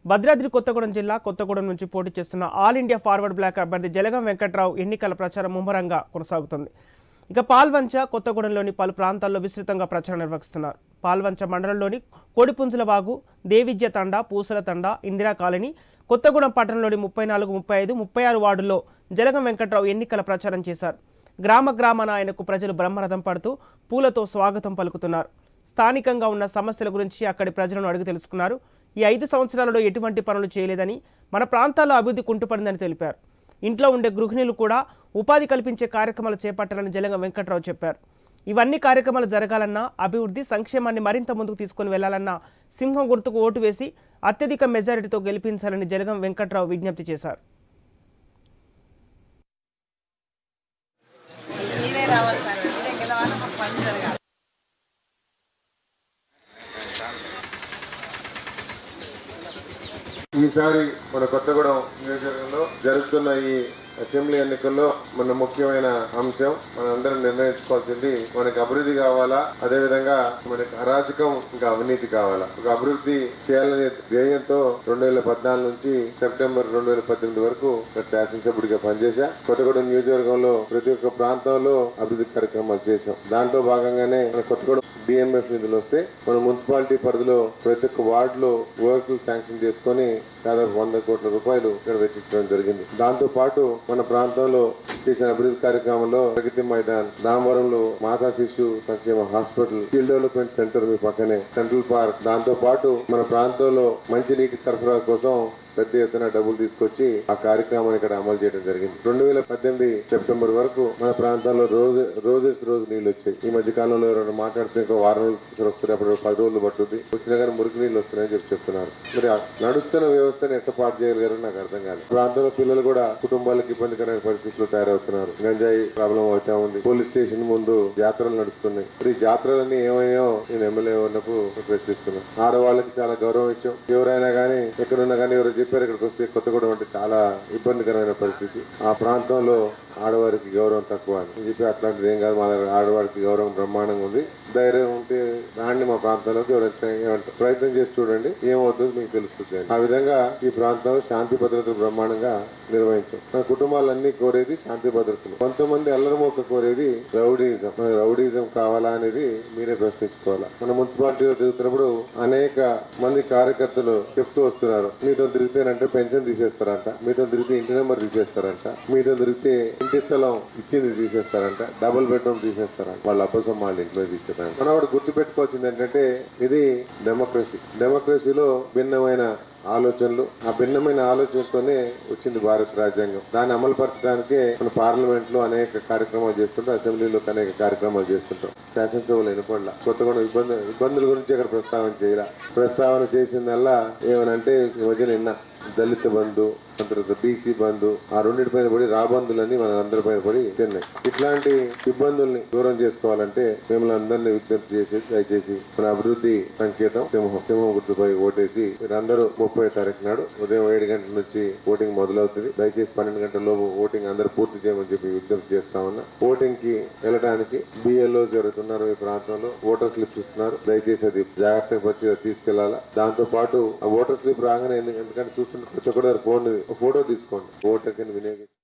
భద్రాద్రి కొత్తగూడెం జిల్లా కొత్తగూడెం నుంచి పోటీ చేస్తున్న ఆల్ ఇండియా ఫార్వర్డ్ బ్లాక్ అభ్యర్థి జలగం వెంకట్రావు ఎన్నికల ప్రచారం ముమ్మరంగా కొనసాగుతుంది ఇక పాల్వంచ కొత్తగూడెంలోని పలు ప్రాంతాల్లో విస్తృతంగా ప్రచారం నిర్వహిస్తున్నారు పాల్వంచ మండలంలోని కోడిపుంజుల వాగు దేవిద్య తండా పూసల తండా ఇందిరా కాలనీ కొత్తగూడెం పట్టణంలోని ముప్పై నాలుగు ముప్పై ఐదు ముప్పై ఆరు వార్డుల్లో జలగం వెంకట్రావు ఎన్నికల ప్రచారం చేశారు గ్రామ గ్రామాన ఆయనకు ప్రజలు బ్రహ్మరథం పడుతూ పూలతో స్వాగతం పలుకుతున్నారు స్థానికంగా ఉన్న సమస్యల గురించి అక్కడి ప్రజలను అడిగి తెలుసుకున్నారు ఈ ఐదు సంవత్సరాలలో ఎటువంటి పనులు చేయలేదని మన ప్రాంతాల్లో అభివృద్ధి కుంటుపడిందని తెలిపారు ఇంట్లో ఉండే గృహిణులు కూడా ఉపాధి కల్పించే కార్యక్రమాలు చేపట్టాలని జలగం వెంకట్రావు చెప్పారు ఇవన్నీ కార్యక్రమాలు జరగాలన్నా అభివృద్ధి సంక్షేమాన్ని మరింత ముందుకు తీసుకొని వెళ్లాలన్నా సింహం గుర్తుకు ఓటు వేసి అత్యధిక మెజారిటీతో గెలిపించాలని జలగం వెంకట్రావు విజ్ఞప్తి చేశారు మీరే రావాలి సార్ మీరే గెలవాలి మాకు పని జరగాలి ఈసారి మన కొత్తగూడెం నియోజకవర్గంలో జరుగుతున్న ఈ అసెంబ్లీ ఎన్నికల్లో మన ముఖ్యమైన అంశం మన అందరం నిర్ణయించుకోవాల్సింది మనకి అభివృద్ధి కావాలా అదే విధంగా మనకి అరాచకం ఇంకా అవినీతి కావాలా ఒక అభివృద్ధి చేయాలనే ధ్యేయంతో రెండు వేల పద్నాలుగు నుంచి సెప్టెంబర్ రెండు వేల పద్దెనిమిది వరకు ఇక్కడ శాసనసభ్యుడిగా పనిచేశా కొత్తగూడెం నియోజకవర్గంలో ప్రతి ఒక్క ప్రాంతంలో అభివృద్ధి కార్యక్రమాలు చేశాం దాంట్లో భాగంగానే మన కొత్తగూడెం డిఎంఎఫ్ నిధులు వస్తే మన మున్సిపాలిటీ పరిధిలో ప్రతి ఒక్క వార్డులో వర్కులు శాంక్షన్ చేసుకొని దాదాపు వంద కోట్ల రూపాయలు ఇక్కడ వెచ్చించడం జరిగింది దాంతో పాటు మన ప్రాంతంలో చేసిన అభివృద్ధి కార్యక్రమంలో ప్రగతి మైదాన్ రామవరంలో మాతా శిశు సంక్షేమ హాస్పిటల్ స్కిల్ డెవలప్మెంట్ సెంటర్ మీ పక్కనే సెంట్రల్ పార్క్ దాంతో పాటు మన ప్రాంతంలో మంచి నీటి సరఫరా కోసం పెద్ద ఎత్తున డబ్బులు తీసుకొచ్చి ఆ కార్యక్రమాన్ని ఇక్కడ అమలు చేయడం జరిగింది రెండు వేల పద్దెనిమిది సెప్టెంబర్ వరకు మన ప్రాంతంలో రోజు రోజెస్ రోజు నీళ్లు వచ్చాయి ఈ మధ్య కాలంలో ఎవరైనా మాట్లాడితే ఇంకో వారం రోజులు వస్తున్నాయి అప్పుడు పది రోజులు పట్టుద్ది వచ్చినా కానీ మురికి నీళ్ళు వస్తున్నాయని చెప్పి చెప్తున్నారు మరి ఆ నడుస్తున్న వ్యవస్థను ఎట్లా పాటు చేయగలగారో నాకు అర్థం కాదు ప్రాంతంలో పిల్లలు కూడా కుటుంబాలకు ఇబ్బందికరమైన పరిస్థితుల్లో తయారవుతున్నారు గంజాయి ప్రాబ్లం అవుతా ఉంది పోలీస్ స్టేషన్ ముందు జాతరలు నడుస్తున్నాయి మరి ఈ జాతరలన్నీ ఏమయ్యో నేను ఎమ్మెల్యే ఉన్నప్పుడు ప్రశ్నిస్తున్నాను ఆడవాళ్ళకి చాలా గౌరవం ఇచ్చాం ఎవరైనా కానీ ఎక్కడున్నా కానీ ఎవరు చెప్పారు ఇక్కడికి వస్తే కొత్తగూడెం అంటే చాలా ఇబ్బందికరమైన పరిస్థితి ఆ ప్రాంతంలో ఆడవారికి గౌరవం తక్కువ అని చెప్పి అట్లాంటిది ఏం కాదు మా దగ్గర ఆడవారికి గౌరవం బ్రహ్మాండంగా ఉంది ధైర్యం ఉంటే రాండి మా ప్రాంతంలోకి ఎవరైనా ఏమంటారు ప్రయత్నం చేసి చూడండి ఏమవుతుందో మీకు తెలుస్తుంది అని. ఆ విధంగా ఈ ప్రాంతంలో శాంతి భద్రతలు బ్రహ్మాండంగా నిర్వహించాం మన కుటుంబాలన్నీ కోరేది శాంతి భద్రతలు కొంతమంది అల్లరిమోక కోరేది రౌడీజం మన రౌడీజం కావాలా అనేది మీరే ప్రశ్నించుకోవాలా మన మున్సిపాలిటీలో తిరుగుతున్నప్పుడు అనేక మంది కార్యకర్తలు చెప్తూ వస్తున్నారు మీతో తిరిగితేనంటే పెన్షన్ తీసేస్తారంట మీతో తిరిగితే ఇంటి నెంబర్ తీసేస్తారంట మీతో తిరిగితే ఇంటి స్థలం ఇచ్చింది తీసేస్తారంట డబుల్ బెడ్రూమ్ తీసేస్తారంట వాళ్ళ అబ్బసం వాళ్ళ ఇంట్లో తీసేస్తారంట మనం ఒకటి గుర్తుపెట్టుకోవాల్సింది ఏంటంటే ఇది డెమోక్రసీ డెమోక్రసీలో భిన్నమైన ఆలోచనలు ఆ భిన్నమైన ఆలోచనతోనే వచ్చింది భారత రాజ్యాంగం దాన్ని అమలుపరచడానికే మన పార్లమెంట్ లో అనేక కార్యక్రమాలు చేస్తుంటాం అసెంబ్లీలో అనేక కార్యక్రమాలు చేస్తుంటాం శాసనసభలు వినపడలా కొత్తగా ఇబ్బంది ఇబ్బందుల గురించి అక్కడ ప్రస్తావన చేయాల ప్రస్తావన చేసిందల్లా ఏమనంటే ఈ మధ్యన నిన్న దళిత బంధు ఆ తర్వాత బీసీ బంధు ఆ రెండింటి పైన పడి రాబంధులన్నీ మన అందరి పైన పడి తిన్నాయి ఇట్లాంటి ఇబ్బందుల్ని దూరం చేసుకోవాలంటే మిమ్మల్ని అందరినీ విజ్ఞప్తి చేసి దయచేసి మన అభివృద్ధి సంకేతం సింహం సింహం గుర్తుపై ఓటేసి మీరందరూ ముప్పై తారీఖు నాడు ఉదయం ఏడు గంటల నుంచి ఓటింగ్ మొదలవుతుంది దయచేసి పన్నెండు గంటల లోపు ఓటింగ్ అందరూ పూర్తి చేయమని చెప్పి విజ్ఞప్తి చేస్తా ఉన్నా ఓటింగ్ కి వెళ్ళడానికి బిఎల్ఓ జరుగుతున్నారు ఈ ప్రాంతంలో ఓటర్ స్లిప్స్ ఇస్తున్నారు దయచేసి అది జాగ్రత్తగా పరిచి తీసుకెళ్లాలా దాంతో పాటు ఆ ఓటర్ స్లిప్ రాగానే ఎందుకు- ఎందుకంటే చూస్తున్న ప్రతి ఒక్కరు ఫోన్ ఫోటో తీసుకోండి ఓటర్ కింద వినియోగించి